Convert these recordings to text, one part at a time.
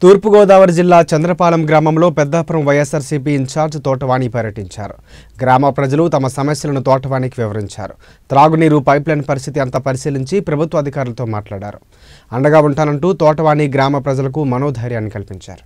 తూర్పుగోదావరి జిల్లా చంద్రపాలెం గ్రామంలో పెద్దాపురం వైఎస్ఆర్సీపీ ఇన్ఛార్జ్ తోటవాణి పర్యటించారు గ్రామ ప్రజలు తమ సమస్యలను తోటవాణికి వివరించారు త్రాగునీరు పైప్లైన్ పరిస్థితి అంతా పరిశీలించి ప్రభుత్వ అధికారులతో మాట్లాడారు అండగా ఉంటానంటూ తోటవాణి గ్రామ ప్రజలకు మనోధైర్యాన్ని కల్పించారు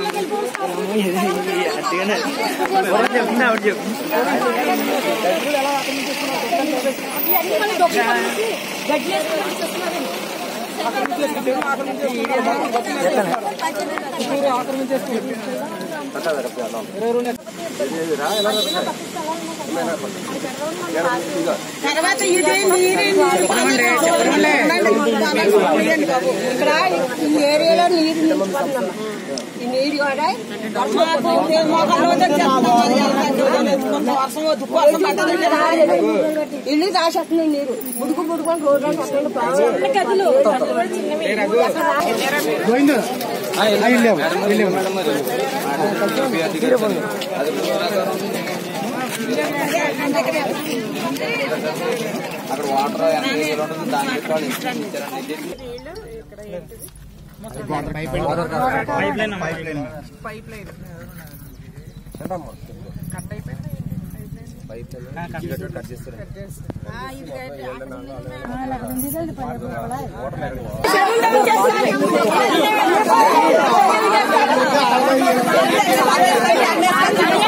తర్వాత ఇదే నీరే ఇక్కడ ఈ ఏరియాలో నీరు నింపుకుంటున్నాం ఈ నీరు కూడా మాకు మోకాళ్ళ వద్ద చెప్తాం. వర్షం వద్దు, వర్షం పడ్డది కదా. ఇల్లు దాచేస్తున్నాయి నీరు బుడుకు బుడుకొని రోడ్లో పక్కన గదులు అక్కడ వాటర్ ఎంత ఉంటుంది దాని పెట్టుకోవాలి చేస్తున్నారు